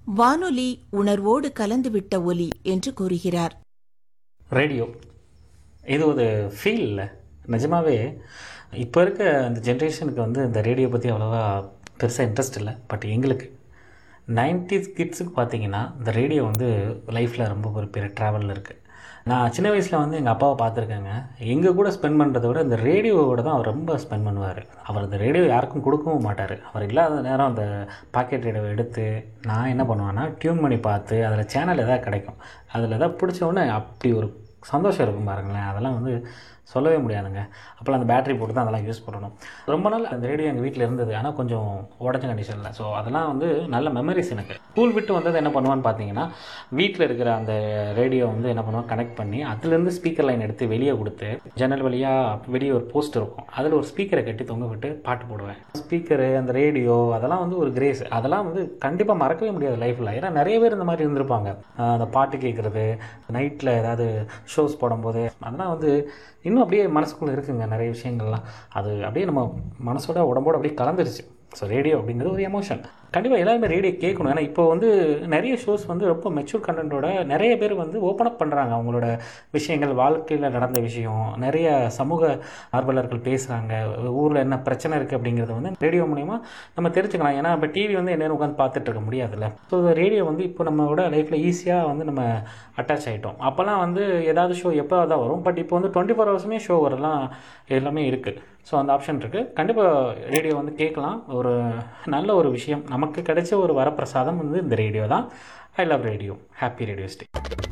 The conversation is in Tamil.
வானொலி உணர்வோடு கலந்துவிட்ட ஒலி என்று கூறுகிறார் ரேடியோ இது ஒரு ஃபீல் இல்லை நிஜமாவே இப்போ இருக்க அந்த ஜென்ரேஷனுக்கு வந்து இந்த ரேடியோ பற்றி அவ்வளோவா பெருசாக இன்ட்ரெஸ்ட் இல்லை பட் எங்களுக்கு நைன்டிஸ் கிட்ஸுக்கு பார்த்தீங்கன்னா இந்த ரேடியோ வந்து லைஃப்பில் ரொம்ப ஒரு பெரிய ட்ராவலில் இருக்குது நான் சின்ன வயசில் வந்து எங்கள் அப்பாவை பார்த்துருக்கேங்க எங்கள் கூட ஸ்பெண்ட் பண்ணுறத விட இந்த ரேடியோவோட தான் அவர் ரொம்ப ஸ்பெண்ட் பண்ணுவார் அவர் அந்த ரேடியோ யாருக்கும் கொடுக்கவும் மாட்டார் அவர் இல்லாத நேரம் அந்த பாக்கெட் ரேடியோவை எடுத்து நான் என்ன பண்ணுவேன்னா டியூன் பண்ணி பார்த்து அதில் சேனல் எதாவது கிடைக்கும் அதில் எதாவது பிடிச்ச உடனே அப்படி ஒரு சந்தோஷம் இருக்கும் பாருங்களேன் அதெல்லாம் வந்து சொல்லவே முடியாதுங்க அப்போல்லாம் அந்த பேட்டரி போட்டு தான் அதெல்லாம் யூஸ் பண்ணணும் ரொம்ப நாள் அந்த ரேடியோ எங்கள் வீட்டில் இருந்தது ஆனால் கொஞ்சம் உடஞ்ச கண்டிஷனில் ஸோ அதெல்லாம் வந்து நல்ல மெமரிஸ் எனக்கு ஸ்கூல் விட்டு வந்தது என்ன பண்ணுவான்னு பார்த்தீங்கன்னா வீட்டில் இருக்கிற அந்த ரேடியோ வந்து என்ன பண்ணுவோம் கனெக்ட் பண்ணி அதுலேருந்து ஸ்பீக்கர் லைன் எடுத்து வெளியே கொடுத்து ஜன்னல் வழியாக வெளியே ஒரு போஸ்ட் இருக்கும் அதில் ஒரு ஸ்பீக்கரை கட்டி தொங்க விட்டு பாட்டு போடுவேன் ஸ்பீக்கரு அந்த ரேடியோ அதெல்லாம் வந்து ஒரு கிரேஸ் அதெல்லாம் வந்து கண்டிப்பாக மறக்கவே முடியாது லைஃப்பில் ஏன்னா நிறைய பேர் இந்த மாதிரி இருந்திருப்பாங்க ஆஹ் அந்த பாட்டு கேட்குறது நைட்டில் ஏதாவது ஷோஸ் போடும்போது அதெல்லாம் வந்து இன்னும் அப்படியே மனசுக்குள்ளே இருக்குங்க நிறைய விஷயங்கள்லாம் அது அப்படியே நம்ம மனசோட உடம்போட அப்படியே கலந்துருச்சு ஸோ ரேடியோ அப்படிங்கிறது ஒரு எமோஷன் கண்டிப்பாக எல்லாருமே ரேடியோ கேட்கணும் ஏன்னா இப்போ வந்து நிறைய ஷோஸ் வந்து ரொம்ப மெச்சூர் கண்டென்ட்டோட நிறைய பேர் வந்து ஓப்பன் அப் பண்ணுறாங்க அவங்களோட விஷயங்கள் வாழ்க்கையில் நடந்த விஷயம் நிறைய சமூக ஆர்வலர்கள் பேசுகிறாங்க ஊரில் என்ன பிரச்சனை இருக்குது அப்படிங்கிறத வந்து ரேடியோ மூலிமா நம்ம தெரிஞ்சுக்கலாம் ஏன்னா இப்போ டிவி வந்து என்ன உட்காந்து பார்த்துட்டு இருக்க முடியாதுல்ல ஸோ ரேடியோ வந்து இப்போ நம்மளோட லைஃப்பில் ஈஸியாக வந்து நம்ம அட்டாச் ஆகிட்டோம் அப்போல்லாம் வந்து ஏதாவது ஷோ எப்போ தான் வரும் பட் இப்போ வந்து டுவெண்ட்டி ஃபோர் ஹவர்ஸுமே ஷோ வரலாம் எல்லாமே இருக்குது ஸோ அந்த ஆப்ஷன் இருக்குது கண்டிப்பாக ரேடியோ வந்து கேட்கலாம் ஒரு நல்ல ஒரு விஷயம் நமக்கு கிடைச்ச ஒரு வரப்பிரசாதம் வந்து இந்த ரேடியோ தான் I love radio happy radio stay